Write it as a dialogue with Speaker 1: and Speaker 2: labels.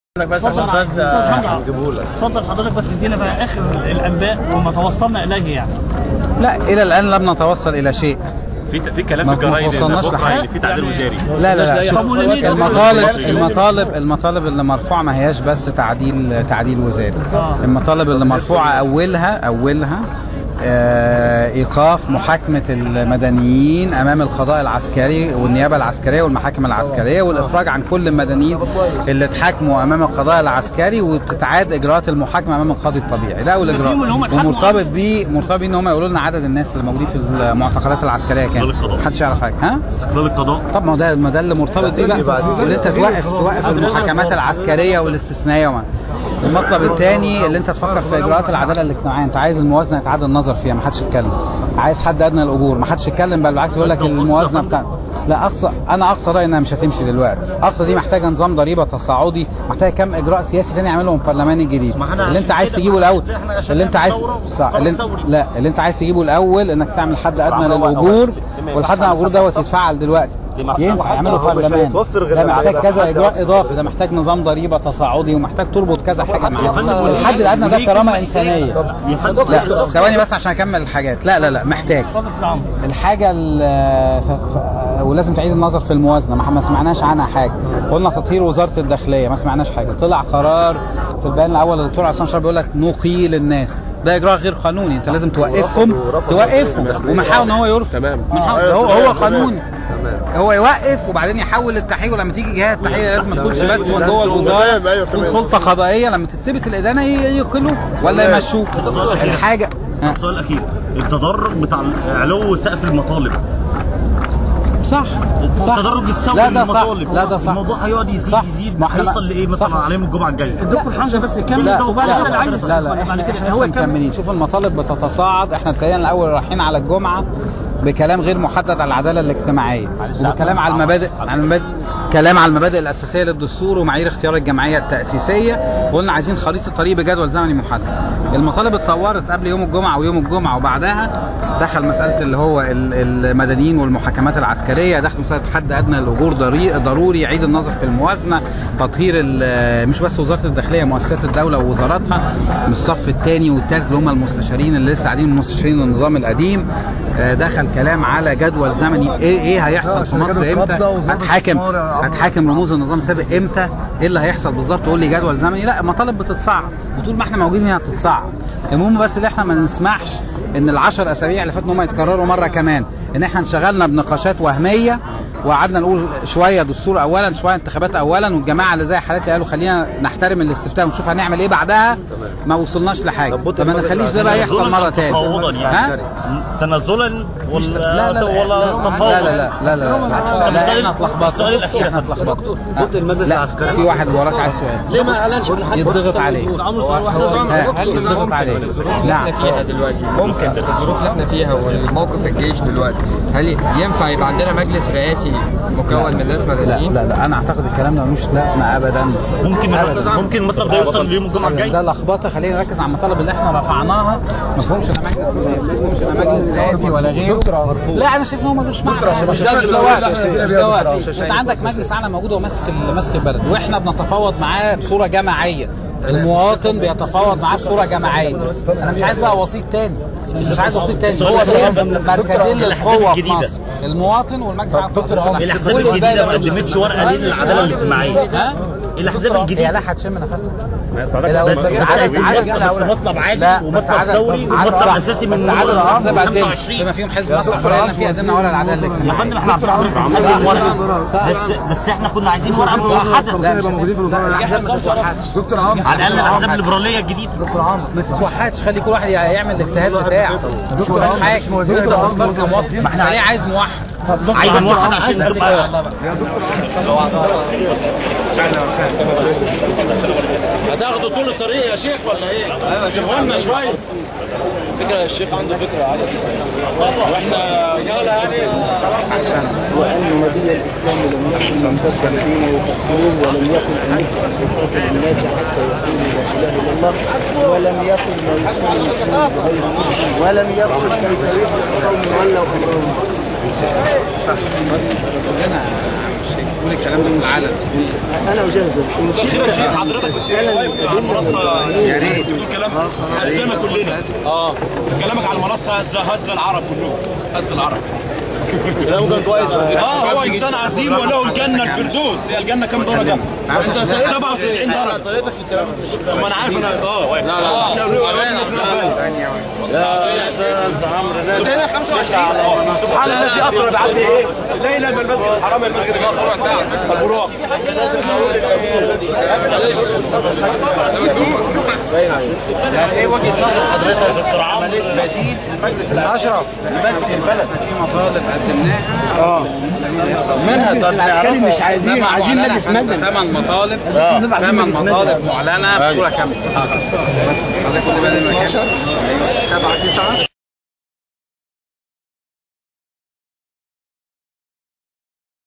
Speaker 1: لك بس
Speaker 2: اتفضل
Speaker 1: عشان
Speaker 2: استاذ
Speaker 1: استاذ
Speaker 2: حمزه اتفضل حضرتك بس ادينا بقى اخر الانباء وما توصلنا اليه يعني
Speaker 3: لا الى الان لم نتوصل الى شيء
Speaker 4: في في كلام
Speaker 3: ما-
Speaker 4: في
Speaker 3: ما
Speaker 4: الجرايد
Speaker 3: وصلناش
Speaker 4: إن بكرة
Speaker 3: لحاجة.
Speaker 4: اللي في تعديل وزاري
Speaker 3: لا لا لا شوف
Speaker 2: طب ولمين؟
Speaker 3: المطالب المطالب المطالب اللي مرفوعه ما هياش بس تعديل تعديل وزاري المطالب اللي مرفوعه اولها اولها آه، ايقاف محاكمه المدنيين امام القضاء العسكري والنيابه العسكريه والمحاكم العسكريه والافراج عن كل المدنيين اللي اتحاكموا امام القضاء العسكري وتتعاد اجراءات المحاكمه امام القاضي الطبيعي ده اول اجراء
Speaker 2: فيهم اللي هم اتحاكموا
Speaker 3: ومرتبط بيه مرتبط بيه ان هم يقولوا لنا عدد الناس اللي موجودين في المعتقلات العسكريه كام
Speaker 5: القضاء.
Speaker 3: محدش يعرف حاجه ها
Speaker 5: استقلال القضاء
Speaker 3: طب ما هو ده ما ده اللي مرتبط بيه بقى واللي انت توقف توقف المحاكمات العسكريه والاستثنائيه وما المطلب الثاني اللي انت تفكر في اجراءات العداله الاجتماعيه انت عايز الموازنه يتعاد النظر فيها ما حدش يتكلم عايز حد ادنى الاجور ما حدش يتكلم بل بالعكس يقول لك الموازنه بتاع لا اقصى انا اقصى رايي انها مش هتمشي دلوقتي اقصى دي محتاجه نظام ضريبه تصاعدي محتاجه كم اجراء سياسي تاني يعملهم البرلمان الجديد
Speaker 5: ما احنا
Speaker 3: اللي انت
Speaker 5: عشان
Speaker 3: عايز
Speaker 5: كده
Speaker 3: تجيبه
Speaker 5: ما-
Speaker 3: الاول
Speaker 5: احنا عشان
Speaker 3: اللي انت عايز
Speaker 5: ثورة
Speaker 3: صح
Speaker 5: وقرار
Speaker 3: اللي انت
Speaker 5: ثوري.
Speaker 3: لا اللي انت عايز تجيبه الاول انك تعمل حد ادنى للاجور والحد ادنى للاجور دوت يتفعل دلوقتي ينفع يعملوا برلمان ده محتاج كذا اجراء اضافي ده محتاج نظام ضريبه تصاعدي ومحتاج تربط كذا حاجه معاه الحد الادنى ده كرامه انسانيه
Speaker 5: يا فندم
Speaker 3: لا ثواني بس عشان اكمل الحاجات لا لا لا محتاج
Speaker 2: اتفضل استاذ عمرو
Speaker 3: الحاجه ال- ف... ف... ولازم تعيد النظر في الموازنه ما ما سمعناش عنها حاجه قلنا تطهير وزاره الداخليه ما سمعناش حاجه طلع قرار في البيان الاول الدكتور عصام شرف بيقول لك نقيل الناس ده اجراء غير قانوني انت لازم توقفهم توقفهم ومحاول ان هو يرفض
Speaker 1: تمام.
Speaker 3: من حق- هو هو قانوني هو يوقف وبعدين يحول التحقيق ولما تيجي جهه التحقيق لازم ما تكونش بس من جوه الوزاره تكون سلطه قضائيه لما تتثبت الادانه ي- يقلوا ولا يمشوه
Speaker 5: السؤال الأخير.
Speaker 3: الحاجه ها.
Speaker 5: السؤال الاخير التدرج بتاع علو سقف المطالب
Speaker 3: صح صح
Speaker 5: التدرج الثوري
Speaker 3: لا ده صح
Speaker 5: للمطالب
Speaker 3: لا ده صح
Speaker 5: الموضوع هيقعد يزيد
Speaker 3: صح.
Speaker 5: يزيد
Speaker 3: ما احنا-
Speaker 5: هيوصل لايه مثلا
Speaker 3: صح.
Speaker 5: على يوم الجمعه الجايه
Speaker 2: الدكتور حمزه بس يكمل
Speaker 3: لا
Speaker 2: وبعد كده اللي عايز
Speaker 3: لا
Speaker 2: يسأل
Speaker 3: لا
Speaker 2: بعد
Speaker 3: احنا
Speaker 2: كده
Speaker 3: احنا
Speaker 2: هو
Speaker 3: لسه
Speaker 2: يكمل
Speaker 3: مكملين شوف المطالب بتتصاعد احنا ابتدينا الاول رايحين على الجمعه بكلام غير محدد على العداله الاجتماعيه وبكلام على المبادئ على المبادئ كلام على المبادئ الاساسيه للدستور ومعايير اختيار الجمعيه التاسيسيه وقلنا عايزين خريطه طريق بجدول زمني محدد المطالب اتطورت قبل يوم الجمعه ويوم الجمعه وبعدها دخل مساله اللي هو ال- المدنيين والمحاكمات العسكريه دخل مساله حد ادنى للاجور ضري- ضروري يعيد النظر في الموازنه تطهير ال- مش بس وزاره الداخليه مؤسسات الدوله ووزاراتها من الصف الثاني والثالث اللي هم المستشارين اللي لسه قاعدين المستشارين النظام القديم آه، دخل كلام على جدول زمني ايه ايه هيحصل في مصر امتى هتحاكم هتحاكم رموز النظام السابق امتى ايه اللي هيحصل بالظبط تقول لي جدول زمني لا مطالب بتتصاعد وطول ما احنا موجودين هي هتتصاعد المهم بس اللي احنا ما نسمحش ان العشر اسابيع اللي فاتوا ان هم يتكرروا مره كمان ان احنا انشغلنا بنقاشات وهميه وقعدنا نقول شويه دستور اولا شويه انتخابات اولا والجماعه اللي زي حالتي قالوا خلينا نحترم الاستفتاء ونشوف هنعمل ايه بعدها ما وصلناش لحاجه طب ما نخليش ده بقى يحصل مره تاني
Speaker 5: تفاوضا
Speaker 3: ها؟
Speaker 5: يعني تنازلا ولا
Speaker 3: لا لا لا
Speaker 5: ولا تفاوض
Speaker 3: لا لا لا لا لا لا لا احنا اتلخبطنا
Speaker 5: السؤال الأخير.
Speaker 3: احنا اتلخبطنا
Speaker 6: ضد المجلس
Speaker 3: لا
Speaker 6: العسكري
Speaker 3: في واحد وراك عايز سؤال
Speaker 1: ليه ما اعلنش عن حد
Speaker 3: يضغط عليه ها، يضغط عليه نعم
Speaker 7: احنا فيها دلوقتي ممكن الظروف اللي احنا فيها والموقف الجيش دلوقتي هل ينفع يبقى عندنا مجلس رئاسي مكون من ناس
Speaker 3: لا
Speaker 7: مدنيين؟
Speaker 3: لا لا انا اعتقد الكلام ده ملوش لازمه ابدا
Speaker 5: ممكن
Speaker 3: أبداً.
Speaker 5: ممكن المطلب ده يوصل ليوم الجمعه الجاي
Speaker 3: ده لخبطه خلينا نركز على المطالب اللي احنا رفعناها ما فيهمش لا مجلس رئاسي ما فيهمش لا مجلس رئاسي ولا غيره لا انا شايف ان هو ملوش معنى مش ده مش ده وقت مش ده وقت انت عندك مجلس اعلى موجود وماسك ال- ماسك البلد واحنا بنتفاوض معاه بصوره جماعيه المواطن بيتفاوض معاه بصوره جماعيه انا مش عايز بقى وسيط تاني مش عايز وسيط تاني هو دول مركزين للقوه في مصر المواطن والمجلس الاعلى
Speaker 5: الاحزاب الجديده ما قدمتش ورقه ليه للعداله الاجتماعيه
Speaker 3: ها؟
Speaker 5: الاحزاب
Speaker 3: هي
Speaker 5: الجديده
Speaker 3: لا هتشم نفسها
Speaker 5: بس
Speaker 3: عدد عدد
Speaker 5: بس مطلب عادي
Speaker 3: لا،
Speaker 5: ومطلب
Speaker 3: بس عدد-
Speaker 5: ثوري
Speaker 3: عدد
Speaker 5: ومطلب
Speaker 3: صح.
Speaker 5: اساسي
Speaker 3: بس
Speaker 5: من
Speaker 3: عدد الاحزاب قد ايه؟
Speaker 5: 25
Speaker 3: بما فيهم حزب مصر الحريه لنا في ايدينا ولا العداله
Speaker 5: يا
Speaker 3: الاجتماعيه
Speaker 5: فندم احنا عارفين حضرتك هنقدم ورقه بس بس احنا كنا عايزين ورقه موحده
Speaker 3: لا مش موجودين في الوزاره الاحزاب ما تتوحدش
Speaker 5: على الاقل الاحزاب الليبراليه الجديده
Speaker 3: ما تتوحدش خلي كل واحد يعمل الاجتهاد بتاعه مش فيهاش حاجه انت مختار كمواطن ما احنا ليه عايز موحد
Speaker 5: عايز موحد عشان تبقى
Speaker 1: هتاخدوا طول الطريق يا شيخ ولا ايه؟ سيبوا لنا شويه فكره يا شيخ عنده فكره عاليه واحنا رجاله يعني
Speaker 6: وأن نبي الإسلام لم يكن منتشرا فينا يفكرون ولم يكن أن يقاتل الناس حتى يقولوا لا إله إلا الله ولم يكن ما يكون الإسلام بغير مسلم ولم يكن كيف يفلح قوم ولوا أمرهم
Speaker 3: تقول الكلام ده في العلن
Speaker 6: انا اجازف
Speaker 1: كده يا شيخ حضرتك كنت واقف على المنصه يا ريت تقول كلام هزانا كلنا اه كلامك على المنصه هز هز العرب كلهم هز العرب كلامه كان كويس اه هو انسان عظيم وله الجنه الفردوس هي الجنه كام درجه؟ 97 درجه طريقتك في الكلام ما انا عارف انا اه لا لا
Speaker 6: يا استاذ عمرو نادي
Speaker 1: سبحان الذي اسرى بعبده ايه؟ ليلا من المسجد الحرام الى المسجد الاقصى البراق
Speaker 5: يعني ايه وجهه نظر حضرتك يا دكتور عمرو بديل المجلس
Speaker 3: اشرف
Speaker 5: المسجد البلد
Speaker 3: في مطالب قدمناها
Speaker 5: منها طب العسكري مش عايزين عايزين مجلس مجلس
Speaker 3: ثمان مطالب ثمان مطالب معلنه بصوره كامله بس حضرتك كل بالي المكان
Speaker 6: 7 9